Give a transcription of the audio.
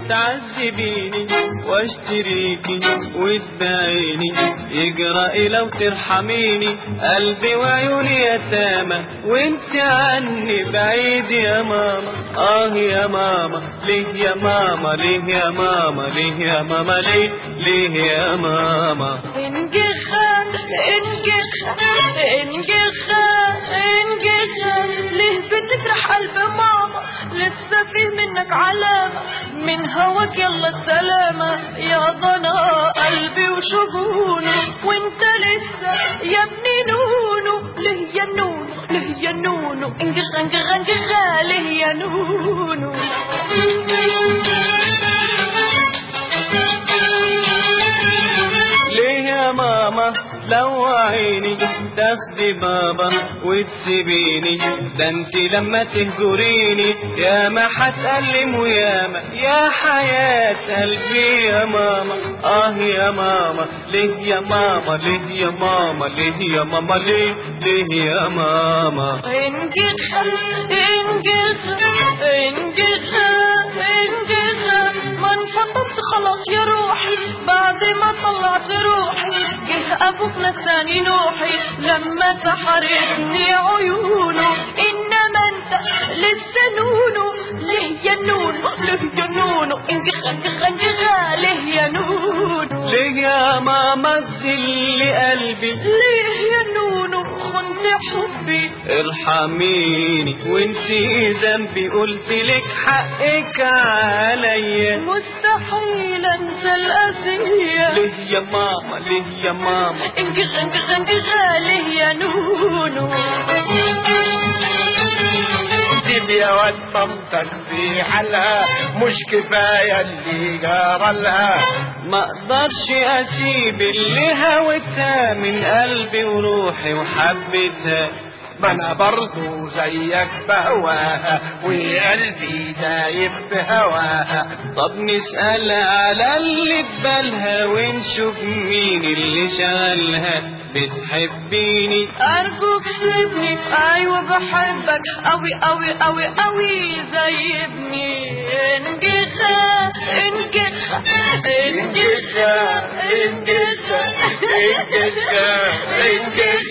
تعذبيني واشتريكي وتباعيني يجرى إيه لو ترحميني قلبي وعيوني يتامى وانت عني بعيد يا ماما اه يا ماما ليه يا ماما ليه يا ماما ليه يا ماما ليه ليه يا ماما انجخة انجخة انجخة انجخة ليه بتفرح قلب ماما لسه فيه منك علامة من هواك يلا السلامة يا ضنا قلبي وشجونه وانت لسه يا ابني نونو ليه يا نونو ليه يا نونو انجخ انجخ انجخ ليه يا نونو ليه يا ماما لو عيني تاخدي بابا وتسيبيني ده انت لما تهجريني يا ما هتألم وياما يا حياة قلبي يا ماما اه يا ماما ليه يا ماما ليه يا ماما ليه يا ماما ليه ليه يا ماما انجخ انجخ انجخ انجخ ما انفضت خلاص يا روحي بعد ما طلعت روحي جه ابوك نساني نوحي لما سحرتني عيونه انما انت لسه نونو ليه يا نونو ليه يا نونو انجخ انجخ انجخ ليه يا نونو ليه يا ماما تزلي قلبي ليه يا نونو خنت حبي ارحميني وانتي ذنبي قلت لك حقك عليا مستحيل انسى الاسيه ليه يا ماما ليه يا ماما انجخ انجخ انجخ ليه يا نونو سيب يا واد طمطك في حالها مش كفاية اللي جرى لها ما اقدرش اسيب اللي هوتها من قلبي وروحي وحبيتها ما انا برضو زيك بهواها وقلبي دايب بهواها طب نسأل على اللي ببالها ونشوف مين اللي شغلها بتحبيني ارجوك سيبني ايوه بحبك اوي اوي اوي اوي زي ابني انجخ انجخ انجخ انجخ انجز انجز